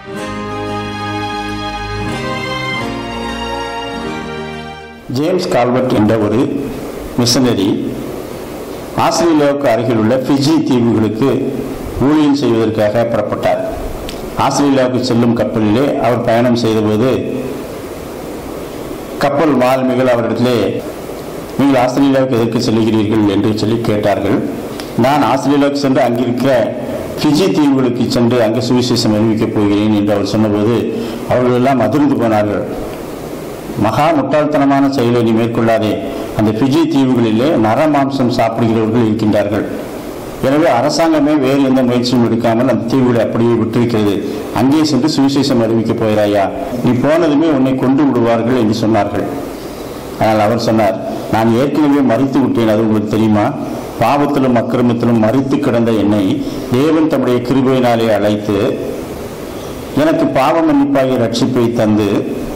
James கால்வர்ட் என்ற ஒரு missionary ஆஸ்திரேலியாவுக்கு அருகில் உள்ள ஃபிஜி தீவுகளுக்கு ஊழியம் செய்வதற்காக புறப்பட்டார் ஆஸ்திரேலியாவுக்கு செல்லும் கப்பலிலே அவர் பயணம் செய்தபோது கப்பல் மாலுமிகள் அவரிடத்திலே நீங்கள் ஆஸ்திரேலியாவுக்கு எதற்கு செல்கிறீர்கள் என்று சொல்லி கேட்டார்கள் நான் ஆஸ்திரேலியாவுக்கு சென்று அங்கிருக்கிற ஃபிஜி தீவுகளுக்கு சென்று அங்கு சுவிசேஷம் அறிவிக்கப் போகிறேன் என்று அவர் சொன்னபோது அவர்கள் எல்லாம் அதிர்ந்து போனார்கள் மகா முட்டாள்தனமான செயலை நீ மேற்கொள்ளாதே அந்த பிஜி தீவுகளிலே நரமாம்சம் சாப்பிடுகிறவர்கள் இருக்கின்றார்கள் எனவே அரசாங்கமே வேறு எந்த முயற்சியும் எடுக்காமல் அந்த தீவுகளை அப்படியே விட்டிருக்கிறது அங்கே சென்று சுவிசேஷம் அறிவிக்கப் போகிறாயா நீ போனதுமே உன்னை கொண்டு விடுவார்கள் என்று சொன்னார்கள் ஆனால் அவர் சொன்னார் நான் ஏற்கனவே மறித்து விட்டேன் அது உங்களுக்கு தெரியுமா பாவத்திலும் அக்கிரமத்திலும் மறித்து கிடந்த என்னை தேவன் தம்முடைய கிருபையினாலே அழைத்து எனக்கு பாவ மன்னிப்பாகிய ரட்சிப்பை தந்து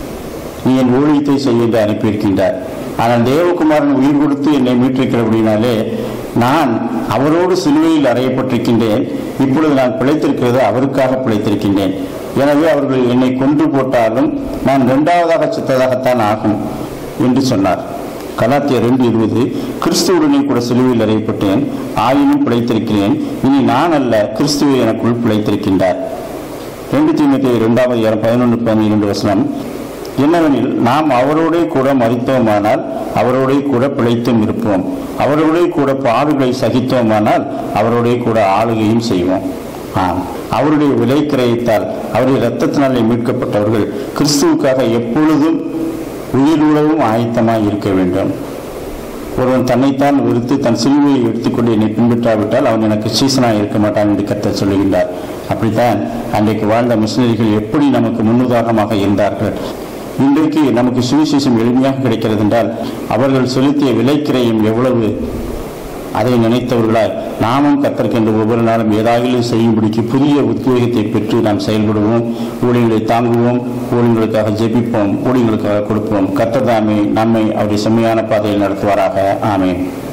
நீ என் ஊழியத்தை செய்ய என்று அனுப்பியிருக்கின்றார் ஆனால் தேவகுமாரன் உயிர் கொடுத்து என்னை மீட்டிருக்கிறபடினாலே நான் அவரோடு சிலுவையில் அறையப்பட்டிருக்கின்றேன் இப்பொழுது நான் பிழைத்திருக்கிறது அவருக்காக பிழைத்திருக்கின்றேன் எனவே அவர்கள் என்னை கொன்று போட்டாலும் நான் இரண்டாவதாக செத்ததாகத்தான் ஆகும் என்று சொன்னார் கலாத்திய ரெண்டு இருபது கிறிஸ்துவுடனே கூட சிலுவையில் அறையப்பட்டேன் ஆயினும் பிழைத்திருக்கிறேன் இனி நான் அல்ல கிறிஸ்துவை எனக்குள் பிழைத்திருக்கின்றார் ரெண்டு தீமத்தை இரண்டாவது பதினொன்று பன்னிரண்டு வசனம் என்னவெனில் நாம் அவரோடே கூட மறித்தோமானால் அவரோடே கூட பிழைத்தும் இருப்போம் அவரோடே கூட பாடுகளை சகித்தோமானால் அவரோடே கூட ஆளுகையும் செய்வோம் ஆம் அவருடைய விலை கிரயத்தால் அவருடைய இரத்தத்தினாலே மீட்கப்பட்டவர்கள் கிறிஸ்துவுக்காக எப்பொழுதும் உயிரிழவும் ஆயத்தமாய் இருக்க வேண்டும் ஒருவன் தன்னைத்தான் வெறுத்து தன் சிலுவையை எடுத்துக்கொண்டு என்னை பின்பற்றாவிட்டால் அவன் எனக்கு சீசனாக இருக்க மாட்டான் என்று கர்த்தர் சொல்லுகின்றார் அப்படித்தான் அன்றைக்கு வாழ்ந்த மிஷினரிகள் எப்படி நமக்கு முன்னுதாரணமாக இருந்தார்கள் இன்றைக்கு நமக்கு சுவிசேஷம் எளிமையாக கிடைக்கிறது என்றால் அவர்கள் செலுத்திய விலைக்கிரையும் எவ்வளவு அதை நினைத்தவர்களாய் நாமும் கத்தற்கென்று ஒவ்வொரு நாளும் ஏதாவது செய்யும்படிக்கு புதிய உத்வேகத்தை பெற்று நாம் செயல்படுவோம் ஊழியர்களை தாங்குவோம் ஊழியர்களுக்காக ஜெபிப்போம் ஊழியர்களுக்காக கொடுப்போம் கத்தர் தாமே நம்மை அவருடைய செம்மையான பாதையில் நடத்துவாராக ஆமேன்